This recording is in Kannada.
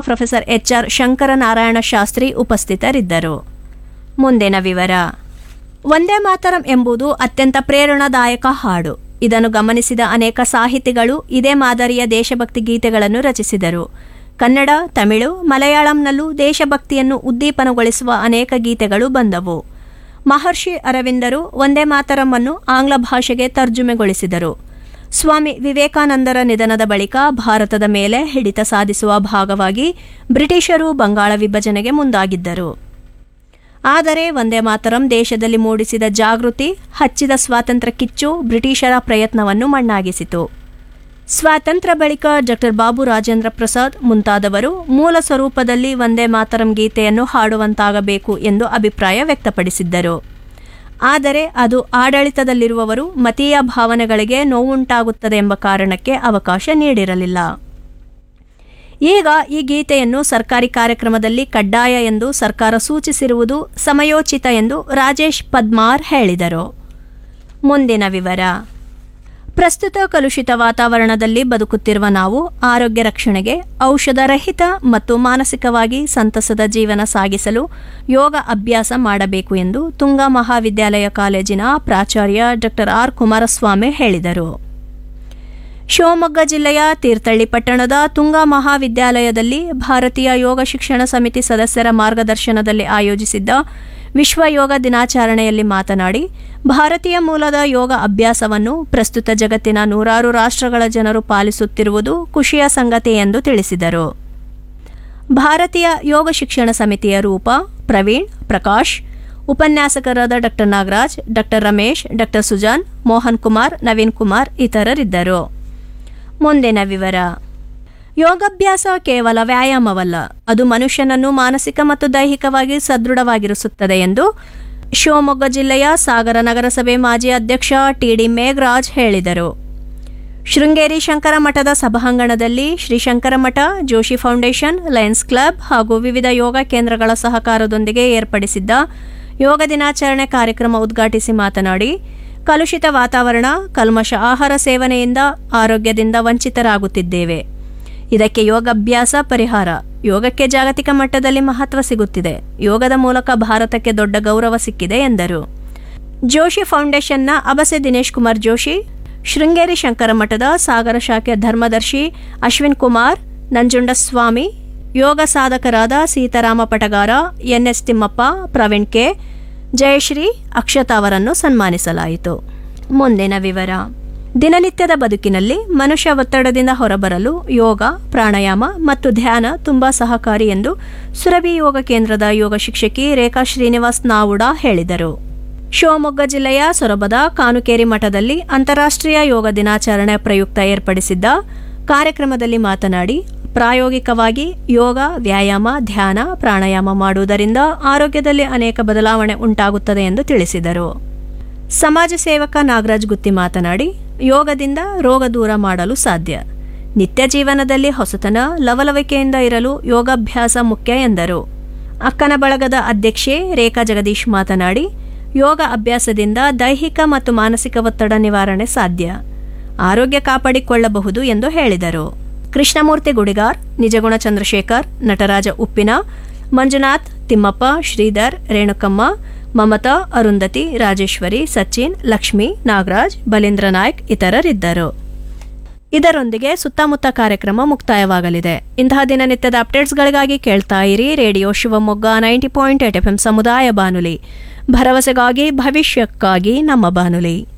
professor H R Shankaranarayana Shastri ಉಪಸ್ಥಿತರಿದ್ದರು ಮುಂದಿನ ವಿವರ ಒಂದೇ ಮಾತರಂ ಎಂಬುದು ಅತ್ಯಂತ ಪ್ರೇರಣಾದಾಯಕ ಹಾಡು ಇದನ್ನು ಗಮನಿಸಿದ ಅನೇಕ ಸಾಹಿತಿಗಳು ಇದೇ ಮಾದರಿಯ ದೇಶಭಕ್ತಿ ಗೀತೆಗಳನ್ನು ರಚಿಸಿದರು ಕನ್ನಡ ತಮಿಳು ಮಲಯಾಳಂನಲ್ಲೂ ದೇಶಭಕ್ತಿಯನ್ನು ಉದ್ದೀಪನಗೊಳಿಸುವ ಅನೇಕ ಗೀತೆಗಳು ಬಂದವು ಮಹರ್ಷಿ ಅರವಿಂದರು ಒಂದೇ ಮಾತರಂ ಆಂಗ್ಲ ಭಾಷೆಗೆ ತರ್ಜುಮೆಗೊಳಿಸಿದರು ಸ್ವಾಮಿ ವಿವೇಕಾನಂದರ ನಿಧನದ ಬಳಿಕ ಭಾರತದ ಮೇಲೆ ಹಿಡಿತ ಸಾಧಿಸುವ ಭಾಗವಾಗಿ ಬ್ರಿಟಿಷರು ಬಂಗಾಳ ವಿಭಜನೆಗೆ ಮುಂದಾಗಿದ್ದರು ಆದರೆ ಒಂದೇ ಮಾತರಂ ದೇಶದಲ್ಲಿ ಮೂಡಿಸಿದ ಜಾಗೃತಿ ಹಚ್ಚಿದ ಸ್ವಾತಂತ್ರ್ಯ ಕಿಚ್ಚು ಬ್ರಿಟಿಷರ ಪ್ರಯತ್ನವನ್ನು ಮಣ್ಣಾಗಿಸಿತು ಸ್ವಾತಂತ್ರ್ಯ ಬಳಿಕ ಡಾಕ್ಟರ್ ಬಾಬು ರಾಜೇಂದ್ರ ಪ್ರಸಾದ್ ಮುಂತಾದವರು ಮೂಲ ಸ್ವರೂಪದಲ್ಲಿ ಒಂದೇ ಮಾತರಂ ಗೀತೆಯನ್ನು ಹಾಡುವಂತಾಗಬೇಕು ಎಂದು ಅಭಿಪ್ರಾಯ ವ್ಯಕ್ತಪಡಿಸಿದ್ದರು ಆದರೆ ಅದು ಆಡಳಿತದಲ್ಲಿರುವವರು ಮತೀಯ ಭಾವನೆಗಳಿಗೆ ನೋವುಂಟಾಗುತ್ತದೆ ಎಂಬ ಕಾರಣಕ್ಕೆ ಅವಕಾಶ ನೀಡಿರಲಿಲ್ಲ ಈಗ ಈ ಗೀತೆಯನ್ನು ಸರ್ಕಾರಿ ಕಾರ್ಯಕ್ರಮದಲ್ಲಿ ಕಡ್ಡಾಯ ಎಂದು ಸರ್ಕಾರ ಸೂಚಿಸಿರುವುದು ಸಮಯೋಚಿತ ಎಂದು ರಾಜೇಶ್ ಪದ್ಮಾರ್ ಹೇಳಿದರು ಮುಂದಿನ ವಿವರ ಪ್ರಸ್ತುತ ಕಲುಷಿತ ವಾತಾವರಣದಲ್ಲಿ ಬದುಕುತ್ತಿರುವ ನಾವು ಆರೋಗ್ಯ ರಕ್ಷಣೆಗೆ ಔಷಧರಹಿತ ಮತ್ತು ಮಾನಸಿಕವಾಗಿ ಸಂತಸದ ಜೀವನ ಸಾಗಿಸಲು ಯೋಗ ಅಭ್ಯಾಸ ಮಾಡಬೇಕು ಎಂದು ತುಂಗಾ ಮಹಾವಿದ್ಯಾಲಯ ಕಾಲೇಜಿನ ಪ್ರಾಚಾರ್ಯ ಡಾಕ್ಟರ್ ಆರ್ ಕುಮಾರಸ್ವಾಮಿ ಹೇಳಿದರು ಶಿವಮೊಗ್ಗ ಜಿಲ್ಲೆಯ ತೀರ್ಥಹಳ್ಳಿ ಪಟ್ಟಣದ ತುಂಗಾ ಮಹಾವಿದ್ಯಾಲಯದಲ್ಲಿ ಭಾರತೀಯ ಯೋಗ ಶಿಕ್ಷಣ ಸಮಿತಿ ಸದಸ್ಯರ ಮಾರ್ಗದರ್ಶನದಲ್ಲಿ ಆಯೋಜಿಸಿದ್ದ ವಿಶ್ವ ಯೋಗ ದಿನಾಚರಣೆಯಲ್ಲಿ ಮಾತನಾಡಿ ಭಾರತೀಯ ಮೂಲದ ಯೋಗ ಅಭ್ಯಾಸವನ್ನು ಪ್ರಸ್ತುತ ಜಗತ್ತಿನ ನೂರಾರು ರಾಷ್ಟ್ರಗಳ ಜನರು ಪಾಲಿಸುತ್ತಿರುವುದು ಖುಷಿಯ ಸಂಗತಿ ಎಂದು ತಿಳಿಸಿದರು ಭಾರತೀಯ ಯೋಗ ಶಿಕ್ಷಣ ಸಮಿತಿಯ ರೂಪ ಪ್ರವೀಣ್ ಪ್ರಕಾಶ್ ಉಪನ್ಯಾಸಕರಾದ doctor Nagaraj doctor Ramesh doctor Sujan Mohan Kumar Naveen Kumar ಇತರರಿದ್ದರು ಮುಂದಿನ ವಿವರ ಯೋಗಾಭ್ಯಾಸ ಕೇವಲ ವ್ಯಾಯಾಮವಲ್ಲ ಅದು ಮನುಷ್ಯನನ್ನು ಮಾನಸಿಕ ಮತ್ತು ದೈಹಿಕವಾಗಿ ಸದೃಢವಾಗಿರಿಸುತ್ತದೆ ಎಂದು ಶಿವಮೊಗ್ಗ ಜಿಲ್ಲೆಯ ಸಾಗರ ನಗರಸಭೆ ಮಾಜಿ ಅಧ್ಯಕ್ಷ ಟಿಡಿ ಮೇಘರಾಜ್ ಹೇಳಿದರು ಶೃಂಗೇರಿ ಶಂಕರ ಮಠದ ಸಭಾಂಗಣದಲ್ಲಿ ಶ್ರೀ ಶಂಕರ ಮಠ ಜೋಶಿ ಫೌಂಡೇಶನ್ ಲಯನ್ಸ್ ಕ್ಲಬ್ ಹಾಗೂ ವಿವಿಧ ಯೋಗ ಕೇಂದ್ರಗಳ ಸಹಕಾರದೊಂದಿಗೆ ಏರ್ಪಡಿಸಿದ್ದ ಯೋಗ ದಿನಾಚರಣೆ ಕಾರ್ಯಕ್ರಮ ಉದ್ಘಾಟಿಸಿ ಮಾತನಾಡಿ ಕಲುಷಿತ ವಾತಾವರಣ ಕಲ್ಮಶ ಆಹಾರ ಸೇವನೆಯಿಂದ ಆರೋಗ್ಯದಿಂದ ವಂಚಿತರಾಗುತ್ತಿದ್ದೇವೆ ಇದಕ್ಕೆ ಯೋಗಾಭ್ಯಾಸ ಪರಿಹಾರ ಯೋಗಕ್ಕೆ ಜಾಗತಿಕ ಮಟ್ಟದಲ್ಲಿ ಮಹತ್ವ ಸಿಗುತ್ತಿದೆ ಯೋಗದ ಮೂಲಕ ಭಾರತಕ್ಕೆ ದೊಡ್ಡ ಗೌರವ ಸಿಕ್ಕಿದೆ ಎಂದರು ಜೋಶಿ ಫೌಂಡೇಶನ್ನ ಅಬಸೆ ದಿನೇಶ್ ಕುಮಾರ್ ಜೋಶಿ ಶೃಂಗೇರಿ ಶಂಕರ ಮಠದ ಸಾಗರ ಶಾಖೆ ಧರ್ಮದರ್ಶಿ ಅಶ್ವಿನ್ ಕುಮಾರ್ ನಂಜುಂಡಸ್ವಾಮಿ ಯೋಗ ಸಾಧಕರಾದ ಸೀತಾರಾಮ ಪಟಗಾರ ಎನ್ಎಸ್ ತಿಮ್ಮಪ್ಪ ಪ್ರವೀಣ್ ಕೆ ಜಯಶ್ರೀ ಅಕ್ಷತಾ ಅವರನ್ನು ಸನ್ಮಾನಿಸಲಾಯಿತು ಮುಂದಿನ ವಿವರ ದಿನನಿತ್ಯದ ಬದುಕಿನಲ್ಲಿ ಮನುಷ್ಯ ಒತ್ತಡದಿಂದ ಹೊರಬರಲು ಯೋಗ ಪ್ರಾಣಾಯಾಮ ಮತ್ತು ಧ್ಯಾನ ತುಂಬಾ ಸಹಕಾರಿ ಎಂದು ಸುರಭಿ ಯೋಗ ಕೇಂದ್ರದ ಯೋಗ ಶಿಕ್ಷಕಿ ರೇಖಾ ಶ್ರೀನಿವಾಸ್ ನಾವುಡ ಹೇಳಿದರು ಶಿವಮೊಗ್ಗ ಜಿಲ್ಲೆಯ ಸೊರಬದ ಕಾನುಕೇರಿ ಮಠದಲ್ಲಿ ಅಂತಾರಾಷ್ಟ್ರೀಯ ಯೋಗ ದಿನಾಚರಣೆ ಪ್ರಯುಕ್ತ ಏರ್ಪಡಿಸಿದ್ದ ಕಾರ್ಯಕ್ರಮದಲ್ಲಿ ಮಾತನಾಡಿ ಪ್ರಾಯೋಗಿಕವಾಗಿ ಯೋಗ ವ್ಯಾಯಾಮ ಧ್ಯಾನ ಪ್ರಾಣಾಯಾಮ ಮಾಡುವುದರಿಂದ ಆರೋಗ್ಯದಲ್ಲಿ ಅನೇಕ ಬದಲಾವಣೆ ಉಂಟಾಗುತ್ತದೆ ಎಂದು ತಿಳಿಸಿದರು ಸಮಾಜ ಸೇವಕ ನಾಗರಾಜ್ ಗುತ್ತಿ ಮಾತನಾಡಿ ಯೋಗದಿಂದ ರೋಗ ದೂರ ಮಾಡಲು ಸಾಧ್ಯ ನಿತ್ಯ ಜೀವನದಲ್ಲಿ ಹೊಸತನ ಲವಲವಿಕೆಯಿಂದ ಇರಲು ಯೋಗಾಭ್ಯಾಸ ಮುಖ್ಯ ಎಂದರು ಅಕ್ಕನ ಬಳಗದ ಅಧ್ಯಕ್ಷೆ ರೇಖಾ ಜಗದೀಶ್ ಮಾತನಾಡಿ ಯೋಗ ಅಭ್ಯಾಸದಿಂದ ದೈಹಿಕ ಮತ್ತು ಮಾನಸಿಕ ಒತ್ತಡ ನಿವಾರಣೆ ಸಾಧ್ಯ ಆರೋಗ್ಯ ಕಾಪಾಡಿಕೊಳ್ಳಬಹುದು ಎಂದು ಹೇಳಿದರು ಕೃಷ್ಣಮೂರ್ತಿ ಗುಡಿಗಾರ್ ನಿಜಗುಣ ಚಂದ್ರಶೇಖರ್ ನಟರಾಜ ಉಪ್ಪಿನ ಮಂಜುನಾಥ್ ತಿಮ್ಮಪ್ಪ ಶ್ರೀಧರ್ ರೇಣುಕಮ್ಮ ಮಮತಾ ಅರುಂಧತಿ ರಾಜೇಶ್ವರಿ ಸಚಿನ್ ಲಕ್ಷ್ಮಿ ನಾಗರಾಜ್ ಬಲೀಂದ್ರ ನಾಯ್ಕ್ ಇತರರಿದ್ದರು ಇದರೊಂದಿಗೆ ಸುತ್ತಮುತ್ತ ಕಾರ್ಯಕ್ರಮ ಮುಕ್ತಾಯವಾಗಲಿದೆ ಇಂತಹ ದಿನನಿತ್ಯದ ಅಪ್ಡೇಟ್ಸ್ಗಳಿಗಾಗಿ ಕೇಳ್ತಾ ಇರಿ radio Shivamogga ninety point eight F ಸಮುದಾಯ ಬಾನುಲಿ ಭರವಸೆಗಾಗಿ ಭವಿಷ್ಯಕ್ಕಾಗಿ ನಮ್ಮ ಬಾನುಲಿ